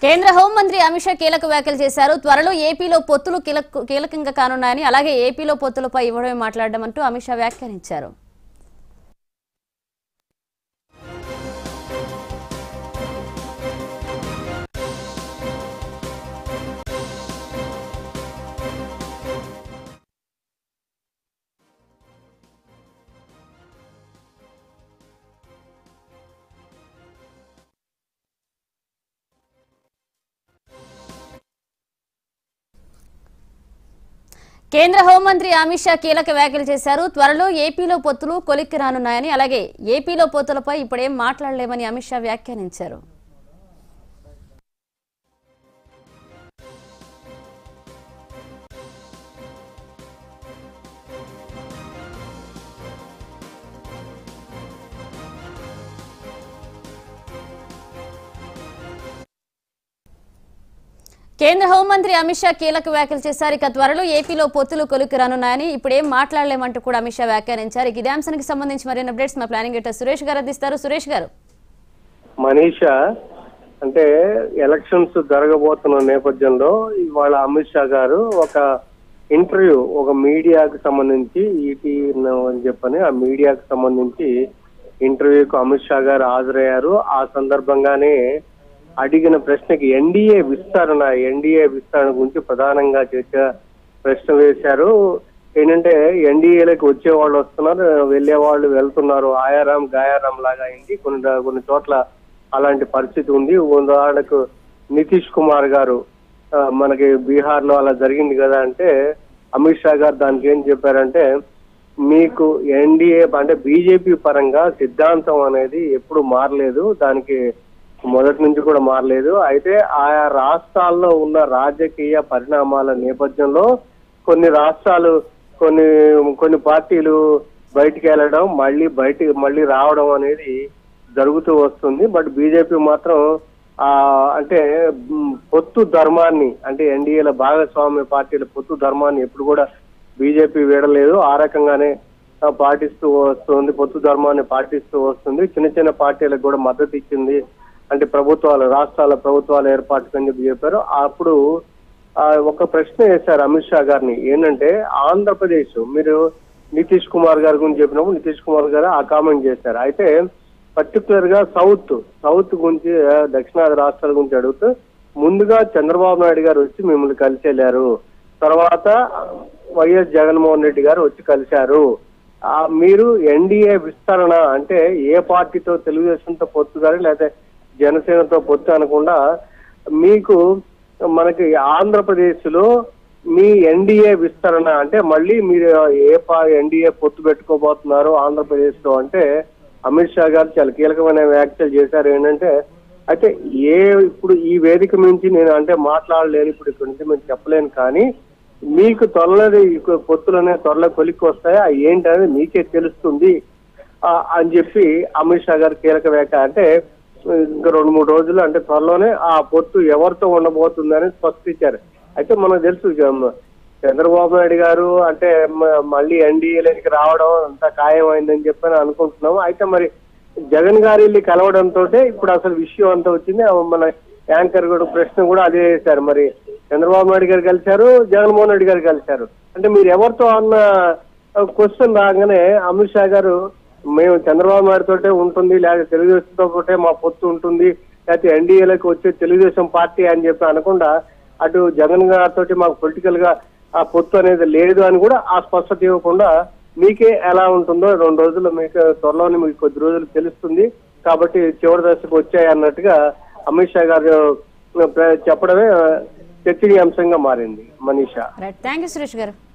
కేంద్ర హోంమంత్రి అమిత్ షా కీలక వ్యాఖ్యలు చేశారు త్వరలో ఏపీలో పొత్తులు కీలక- కీలకంగా కానున్నాయని అలాగే ఏపీలో పొత్తులపై ఇవ్వడమే మాట్లాడడం అంటూ అమిత్ షా వ్యాఖ్యానించారు కేంద్ర హోంమంత్రి అమిత్ షా కీలక వ్యాఖ్యలు చేశారు త్వరలో ఏపీలో పొత్తులు కొలిక్కి రానున్నాయని అలాగే ఏపీలో పొత్తులపై ఇప్పుడేం మాట్లాడలేమని అమిత్ షా వ్యాఖ్యానించారు కేంద్ర హోంమంత్రి అమిత్ షా కీలక వ్యాఖ్యలు చేశారు ఇక త్వరలో ఏపీలో పొత్తులు కొలిక్కి రానున్నాయని ఇప్పుడేం మాట్లాడలేమంటూ కూడా అమిత్ షా వ్యాఖ్యానించారు ఇక ఇదే అంశానికి సంబంధించి మరిన్ని అప్డేట్స్ మా ప్లానింగ్ ఎడిటర్ సురేష్ గారు అందిస్తారు సురేష్ గారు మనీషా అంటే ఎలక్షన్స్ జరగబోతున్న నేపథ్యంలో ఇవాళ అమిత్ షా గారు ఒక ఇంటర్వ్యూ ఒక మీడియాకు సంబంధించి ఈటీ అని చెప్పని ఆ మీడియాకు సంబంధించి ఇంటర్వ్యూకు అమిత్ షా గారు హాజరయ్యారు ఆ సందర్భంగానే అడిగిన ప్రశ్నకి ఎన్డీఏ విస్తరణ ఎన్డీఏ విస్తరణ గురించి ప్రధానంగా చర్చ ప్రశ్న వేశారు ఏంటంటే ఎన్డీఏలకు వచ్చే వాళ్ళు వస్తున్నారు వెళ్ళే వాళ్ళు వెళ్తున్నారు ఆయారాం గాయారాం లాగా అయింది కొన్ని కొన్ని చోట్ల అలాంటి పరిస్థితి ఉంది ఉదాహరణకు నితీష్ కుమార్ గారు ఆ, మనకి బీహార్ లో అలా జరిగింది కదా అంటే అమిత్ షా గారు దానికి ఏం చెప్పారంటే మీకు ఎన్డీఏ అంటే బీజేపీ పరంగా సిద్ధాంతం అనేది ఎప్పుడు మారలేదు దానికి మొదటి నుంచి కూడా మారలేదు అయితే ఆయా రాష్ట్రాల్లో ఉన్న రాజకీయ పరిణామాల నేపథ్యంలో కొన్ని రాష్ట్రాలు కొన్ని కొన్ని పార్టీలు బయటికి వెళ్ళడం మళ్ళీ బయటికి మళ్ళీ రావడం అనేది జరుగుతూ వస్తుంది బట్ బీజేపీ మాత్రం ఆ అంటే మ్, పొత్తు ధర్మాన్ని అంటే ఎన్డీఏల భాగస్వామ్య పార్టీల పొత్తు ధర్మాన్ని ఎప్పుడు కూడా బీజేపీ వీడలేదు ఆ రకంగానే ఆ, పాటిస్తూ వస్తుంది పొత్తు ధర్మాన్ని పాటిస్తూ వస్తుంది చిన్న చిన్న పార్టీలకు కూడా మద్దతు ఇచ్చింది అంటే ప్రభుత్వాలు రాష్ట్రాల ప్రభుత్వాల ఏర్పాటుకు అని చెప్పి చెప్పారు అప్పుడు ఆ, ఒక ప్రశ్న వేశారు అమిత్ షా గారిని ఏంటంటే ఆంధ్రప్రదేశ్ మీరు నితీష్ కుమార్ గారి గురించి చెప్పినప్పుడు నితీష్ కుమార్ గారు ఆ కామెంట్ చేశారు అయితే పర్టికులర్ గా సౌత్ సౌత్ గురించి ఆ, దక్షిణాది రాష్ట్రాల గురించి అడుగుతూ ముందుగా చంద్రబాబు నాయుడు గారు వచ్చి మిమ్మల్ని కలిసి వెళ్ళారు తర్వాత వైఎస్ జగన్మోహన్ రెడ్డి గారు వచ్చి కలిశారు ఆ, మీరు ఎన్డీఏ విస్తరణ అంటే ఏ పార్టీతో తెలుగుదేశంతో పొత్తు కానీ లేదా జనసేనతో పొత్తు అనకుండా మీకు మనకి ఆంధ్రప్రదేశ్ లో మీ ఎన్డీఏ విస్తరణ అంటే మళ్ళీ మీరు ఏ పా ఎన్డీఏ పొత్తు పెట్టుకోబోతున్నారు ఆంధ్రప్రదేశ్ లో అంటే అమిత్ షా గారు చాలా కీలకమైన వ్యాఖ్యలు చేశారు ఏంటంటే అయితే ఏ ఇప్పుడు ఈ వేదిక నుంచి నేను అంటే మాట్లాడలేను ఇప్పుడు ఇక్కడ నుంచి మేము చెప్పలేను కానీ మీకు త్వరలో ఈ పొత్తులు అనేవి త్వరలో కొలిక్కి వస్తాయి అవి ఏంటనేది మీకే తెలుస్తుంది ఆ, అని చెప్పి అమిత్ షా గారు కీలక వ్యాఖ్య అంటే ఇంకా రెండు మూడు రోజులు అంటే త్వరలోనే ఆ పొత్తు ఎవరితో ఉండబోతుందని స్పష్టించారు అయితే మనకు తెలుసు ఇక మ- చంద్రబాబు నాయుడు గారు అంటే మ- మళ్ళీ ఎన్డీఏలోకి రావడం అంతా ఖాయమైందని చెప్పని అనుకుంటున్నాము అయితే మరి జగన్ గారి వెళ్ళి కలవడంతో ఇప్పుడు అసలు విషయం అంతా వచ్చింది ఆ మన యాంకర్ కూడా ప్రశ్న కూడా అదే వేశారు మరి చంద్రబాబు నాయుడు గారు కలిశారు జగన్మోహన్ రెడ్డి గారు కలిశారు అంటే మీరు ఎవరితో అన్న క్వశ్చన్ రాగానే అమిత్ షా గారు మేము చంద్రబాబు నాయుడు తోటే ఉంటుంది లేదా తెలుగుదేశంతో ఒకటే మా పొత్తు ఉంటుంది లేకపోతే ఎన్డీఏలకు వచ్చే తెలుగుదేశం పార్టీ అని చెప్పి అనకుండా అటు జగన్ గారితో మాకు పొలిటికల్ గా ఆ పొత్తు అనేది లేదు అని కూడా ఆ స్పష్టత ఇవ్వకుండా మీకే ఎలా ఉంటుందో రెండు రోజులు మీకు త్వరలోనే మీకు కొద్ది రోజులు తెలుస్తుంది కాబట్టి చివరి దశకు వచ్చాయి అన్నట్టుగా అమిత్ షా గారు చెప్పడమే చర్చనీయాంశంగా మారింది Manisha right thank you Suresh గారు